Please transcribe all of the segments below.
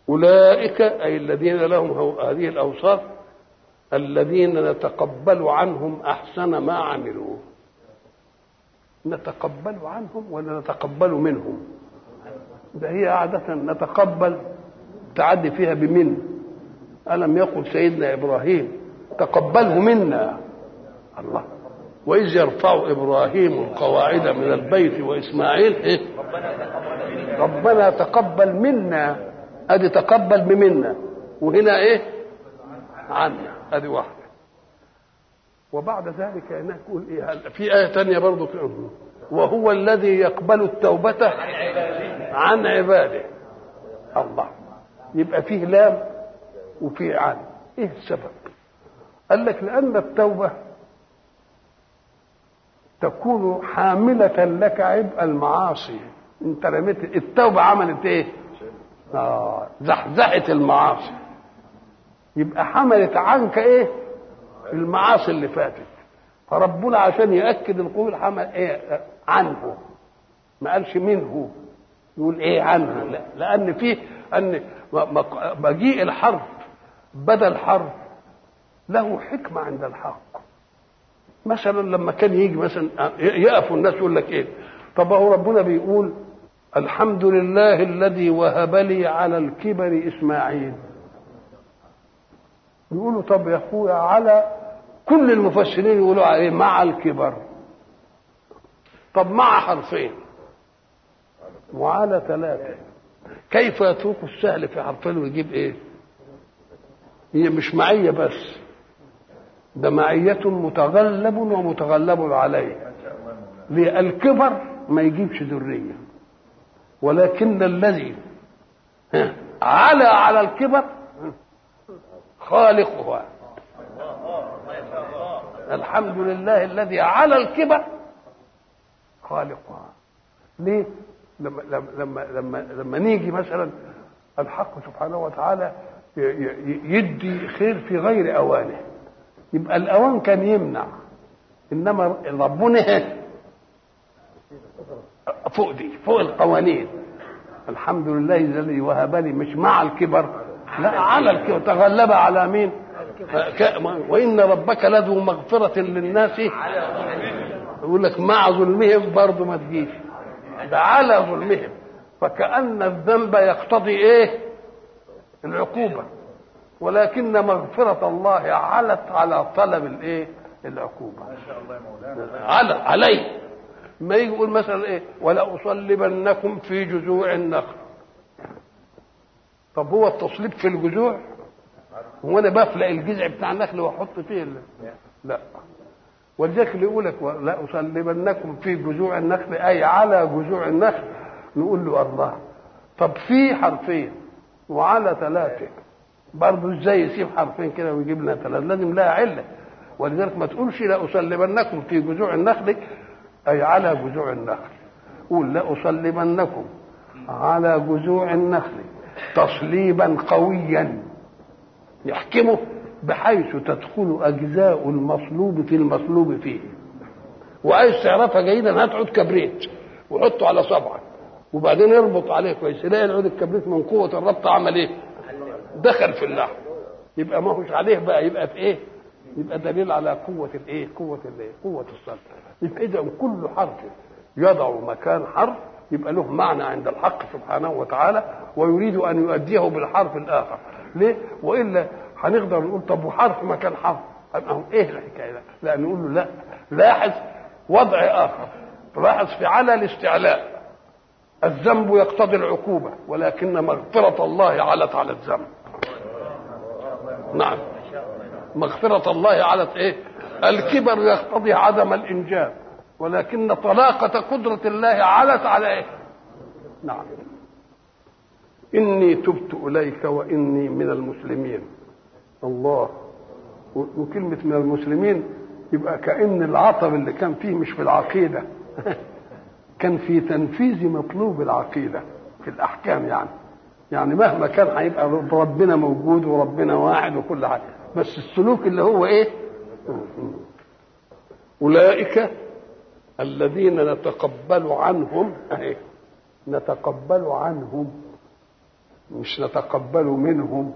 أولئك أي الذين لهم هذه الأوصاف الذين نتقبل عنهم أحسن ما عملوا نتقبل عنهم ولا نتقبل منهم ده هي عادة نتقبل تعدي فيها بمن ألم يقل سيدنا إبراهيم تقبله منا الله وإذ يرفع إبراهيم القواعد من البيت وإسماعيل إيه؟ ربنا تقبل منا أدي تقبل بمنا وهنا إيه عنا أدي واحدة وبعد ذلك هناك يقول إيه في آية تانية برضو وهو الذي يقبل التوبة عن عباده الله يبقى فيه لام وفيه عن ايه السبب قال لك لان التوبه تكون حاملة لك عبء المعاصي انت رميت التوبة عملت ايه آه زحزحت المعاصي يبقى حملت عنك ايه المعاصي اللي فاتت فربنا عشان يأكد القول حمل ايه عنه ما قالش منه يقول ايه عنه لا لان فيه ان مجيء الحرف بدل حرف له حكمه عند الحق مثلا لما كان يجي مثلا يقفوا الناس يقول لك ايه طب هو ربنا بيقول الحمد لله الذي وهب لي على الكبر اسماعيل يقولوا طب يا اخويا على كل المفسرين يقولوا عليه مع الكبر طب مع حرفين وعلى ثلاثة كيف يترك السهل في حرفين ويجيب ايه هي مش معية بس ده معية متغلب ومتغلب عليه الكبر ما يجيبش ذرية ولكن الذي على على الكبر خالقها الحمد لله الذي على الكبر خالقها ليه لما لما لما لما نيجي مثلا الحق سبحانه وتعالى يدي خير في غير اوانه يبقى الاوان كان يمنع انما ربنا فوق دي فوق القوانين الحمد لله الذي وهب لي مش مع الكبر لا على الكبر تغلب على مين وان ربك لذو مغفره للناس يقول لك مع ظلمهم برضه ما تجيش ده على ظلمهم فكأن الذنب يقتضي ايه العقوبة ولكن مغفرة الله علت على طلب الايه العقوبة على عليه ما يجي يقول مثلا ايه ولأصلبنكم في جذوع النخل طب هو التصليب في الجذوع هو انا بفلق الجذع بتاع النخل واحط فيه لا ولذلك اللي يقول لك لا أصلبنكم في جذوع النخل أي على جذوع النخل نقول له الله طب في حرفين وعلى ثلاثة برضه ازاي يسيب حرفين كده ويجيب لنا ثلاثة لازم لها علة ولذلك ما تقولش لا أصلبنكم في جذوع النخل أي على جذوع النخل قول لا أصلبنكم على جذوع النخل تصليبا قويا يحكمه بحيث تدخل اجزاء المصلوب في المصلوب فيه وعايز تعرفها جيدا هات عود كبريت وحطه على صبعك وبعدين اربط عليه كويس تلاقي العود الكبريت من قوه الربط عمل ايه؟ دخل في اللحم يبقى ما هوش عليه بقى يبقى في ايه؟ يبقى دليل على قوه الايه؟ قوه الايه؟ قوه الصلب يبقى اذا كل حرف يضع مكان حرف يبقى له معنى عند الحق سبحانه وتعالى ويريد ان يؤديه بالحرف الاخر ليه؟ والا هنقدر نقول طب وحرف مكان حرف ايه الحكايه ده؟ لا نقول له لا لاحظ وضع اخر لاحظ في على الاستعلاء الذنب يقتضي العقوبه ولكن مغفره الله علت على الذنب نعم مغفرة الله علت ايه الكبر يقتضي عدم الانجاب ولكن طلاقة قدرة الله علت على ايه نعم إني تبت إليك وإني من المسلمين الله وكلمة من المسلمين يبقى كأن العطب اللي كان فيه مش في العقيدة كان في تنفيذ مطلوب العقيدة في الأحكام يعني يعني مهما كان هيبقى ربنا موجود وربنا واحد وكل حاجة بس السلوك اللي هو ايه أولئك الذين نتقبل عنهم اهي نتقبل عنهم مش نتقبل منهم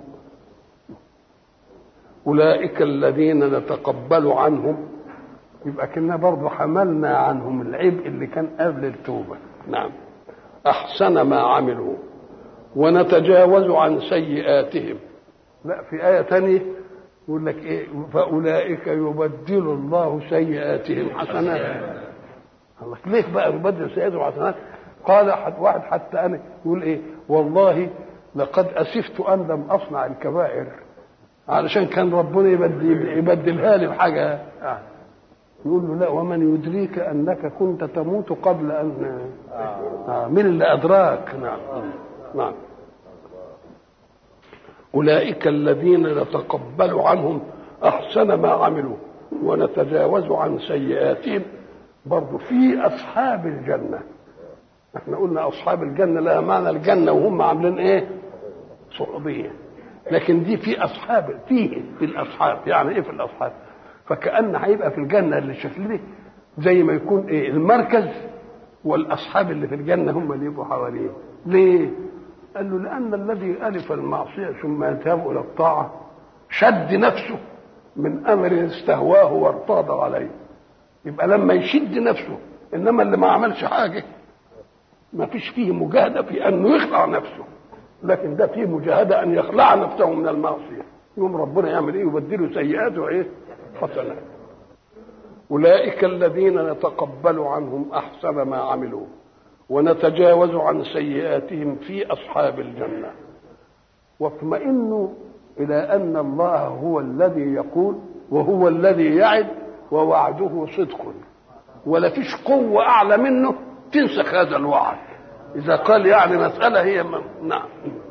أولئك الذين نتقبل عنهم يبقى كنا برضه حملنا عنهم العبء اللي كان قبل التوبة نعم أحسن ما عملوا ونتجاوز عن سيئاتهم لا في آية تانية يقول لك إيه فأولئك يبدل الله سيئاتهم حسنات الله ليه بقى يبدل سيئاتهم حسنات قال حد واحد حتى أنا يقول إيه والله لقد أسفت أن لم أصنع الكبائر علشان كان ربنا يبدل يبدلها لي بحاجة يعني يقول له لا ومن يدريك أنك كنت تموت قبل أن آه. من اللي أدراك نعم نعم أولئك الذين نتقبل عنهم أحسن ما عملوا ونتجاوز عن سيئاتهم برضو في أصحاب الجنة احنا قلنا أصحاب الجنة لها معنى الجنة وهم عاملين إيه صحوبية لكن دي في أصحاب فيه في الأصحاب يعني إيه في الأصحاب فكأن هيبقى في الجنة اللي الشكل دي زي ما يكون إيه المركز والأصحاب اللي في الجنة هم اللي يبقوا حواليه ليه؟ قال له لأن الذي ألف المعصية ثم يذهب إلى الطاعة شد نفسه من أمر استهواه وارتاض عليه يبقى لما يشد نفسه إنما اللي ما عملش حاجة ما فيش فيه مجاهدة في أنه يخلع نفسه لكن ده فيه مجاهدة أن يخلع نفسه من المعصية يوم ربنا يعمل إيه يبدله سيئاته إيه حسنات أولئك الذين نتقبل عنهم أحسن ما عملوا ونتجاوز عن سيئاتهم في أصحاب الجنة واطمئنوا إلى أن الله هو الذي يقول وهو الذي يعد ووعده صدق ولا فيش قوة أعلى منه تنسخ هذا الوعد إذا قال يعني مسألة هي من... نعم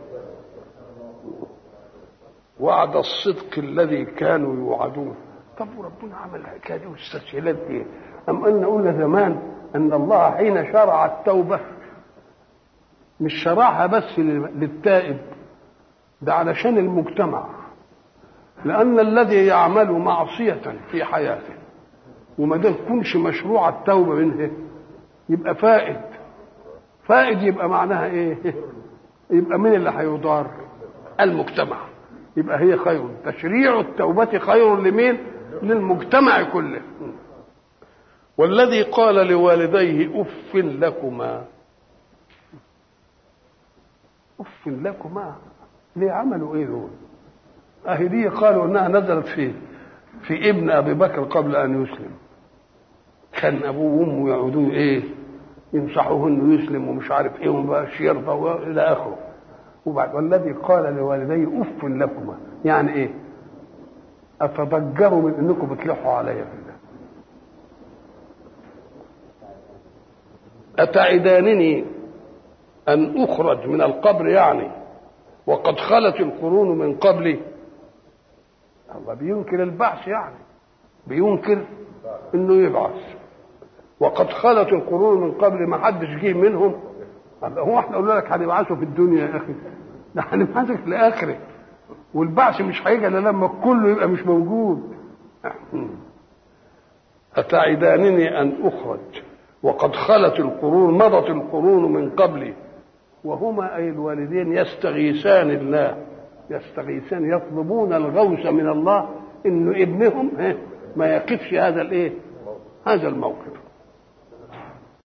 وعد الصدق الذي كانوا يوعدون طب وربنا عمل الحكايه دي والاستسهالات دي أم أن قلنا زمان أن الله حين شرع التوبة مش شرعها بس للتائب ده علشان المجتمع لأن الذي يعمل معصية في حياته وما ده تكونش مشروع التوبة منه يبقى فائد فائد يبقى معناها ايه يبقى مين اللي هيضار المجتمع يبقى هي خير تشريع التوبة خير لمين للمجتمع كله والذي قال لوالديه اف لكما اف لكما ليه عملوا ايه دول اهي دي قالوا انها نزلت في في ابن ابي بكر قبل ان يسلم كان ابوه وامه يعودوه ايه ينصحوه انه يسلم ومش عارف ايه ومبقاش يرضى الى اخره وبعد والذي قال لوالديه اف لكما يعني ايه اتضجروا من انكم بتلحوا عليا في الله اتعدانني ان اخرج من القبر يعني وقد خلت القرون من قبلي الله بينكر البعث يعني بينكر انه يبعث وقد خلت القرون من قبل ما حدش جه منهم هو احنا قلنا لك هنبعثه في الدنيا يا اخي ده هنبعثه في الاخره والبعث مش هيجي الا لما كله يبقى مش موجود أتعدانني أن أخرج وقد خلت القرون مضت القرون من قبلي وهما أي الوالدين يستغيثان الله يستغيثان يطلبون الغوث من الله إنه ابنهم ما يقفش هذا الإيه هذا الموقف